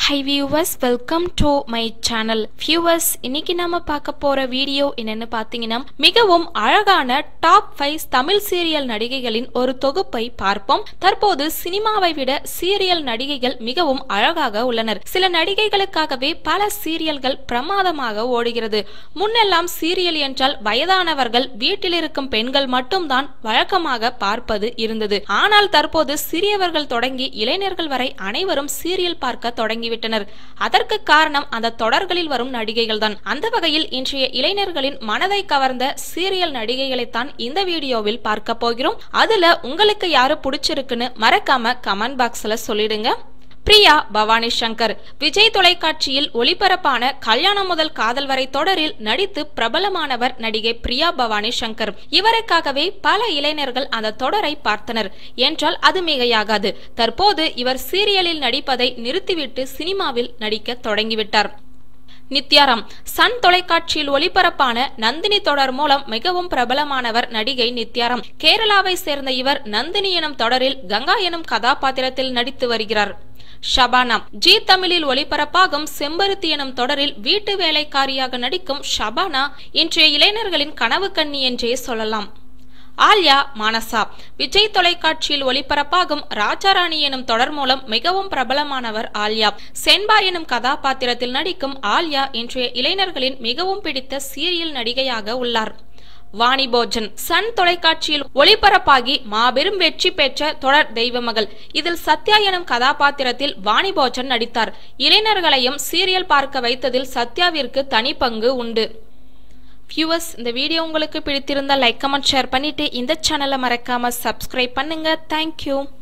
high viewers welcome to my channel viewers இன்னைக்கு நாம பார்க்க போற வீடியோ என்னன்னு பார்த்தீங்கன்னா மிகவும் அழகான டாப் ஃபைவ் தமிழ் சீரியல் நடிகைகளின் ஒரு தொகுப்பை பார்ப்போம் தற்போது சினிமாவை விட சீரியல் நடிகைகள் மிகவும் அழகாக உள்ளனர் சில நடிகைகளுக்காகவே பல சீரியல்கள் பிரமாதமாக ஓடுகிறது முன்னெல்லாம் சீரியல் என்றால் வயதானவர்கள் வீட்டில் இருக்கும் பெண்கள் மட்டும்தான் வழக்கமாக பார்ப்பது இருந்தது ஆனால் தற்போது சிறியவர்கள் தொடங்கி இளைஞர்கள் வரை அனைவரும் சீரியல் பார்க்க தொடங்கிவிட்டனர் அதற்கு காரணம் அந்த தொடர்களில் வரும் நடிகைகள் தான் அந்த வகையில் இன்றைய இளைஞர்களின் மனதை கவர்ந்த சீரியல் நடிகைகளைத்தான் இந்த வீடியோவில் பார்க்க போகிறோம் அதுல உங்களுக்கு யாரு பிடிச்சிருக்குன்னு மறக்காம கமெண்ட் பாக்ஸ்ல சொல்லிடுங்க பிரியா பவானி சங்கர் விஜய் தொலைக்காட்சியில் ஒளிபரப்பான கல்யாணம் முதல் காதல் வரை தொடரில் நடித்து பிரபலமானவர் நடிகை பிரியா பவானி சங்கர் இவருக்காகவே பல இளைஞர்கள் அந்த தொடரை பார்த்தனர் என்றால் அது மிகையாகாது தற்போது இவர் சீரியலில் நடிப்பதை நிறுத்திவிட்டு சினிமாவில் நடிக்க தொடங்கிவிட்டார் நித்யாராம் சன் தொலைக்காட்சியில் ஒளிபரப்பான நந்தினி தொடர் மூலம் மிகவும் பிரபலமானவர் நடிகை நித்யாராம் கேரளாவை சேர்ந்த இவர் நந்தினி எனும் தொடரில் கங்கா எனும் கதாபாத்திரத்தில் நடித்து வருகிறார் ஷபானா ஜி தமிழில் ஒளிபரப்பாகும் செம்பருத்தி எனும் தொடரில் வீட்டு வேலைக்காரியாக நடிக்கும் ஷபானா இன்றைய இளைஞர்களின் கனவு கண்ணி என்றே சொல்லலாம் ஆல்யா மானசா விஜய் தொலைக்காட்சியில் ஒளிபரப்பாகும் ராஜாராணி எனும் தொடர் மூலம் மிகவும் பிரபலமானவர் ஆல்யா சென்பா எனும் கதாபாத்திரத்தில் நடிக்கும் ஆல்யா இன்றைய இளைஞர்களின் மிகவும் பிடித்த சீரியல் நடிகையாக உள்ளார் வாணி போஜன் சன் தொலைக்காட்சியில் ஒளிபரப்பாகி மாபெரும் வெற்றி பெற்ற தொடர் தெய்வமகள் இதில் சத்யா எனும் கதாபாத்திரத்தில் வாணி போஜன் நடித்தார் இளைஞர்களையும் சீரியல் பார்க்க வைத்ததில் சத்யாவிற்கு தனி பங்கு உண்டு வியூவர்ஸ் இந்த வீடியோ உங்களுக்கு பிடித்திருந்தால் லைக் கமெண்ட் ஷேர் பண்ணிட்டு இந்த சேனலை மறக்காம சப்ஸ்கிரைப் பண்ணுங்க தேங்க்யூ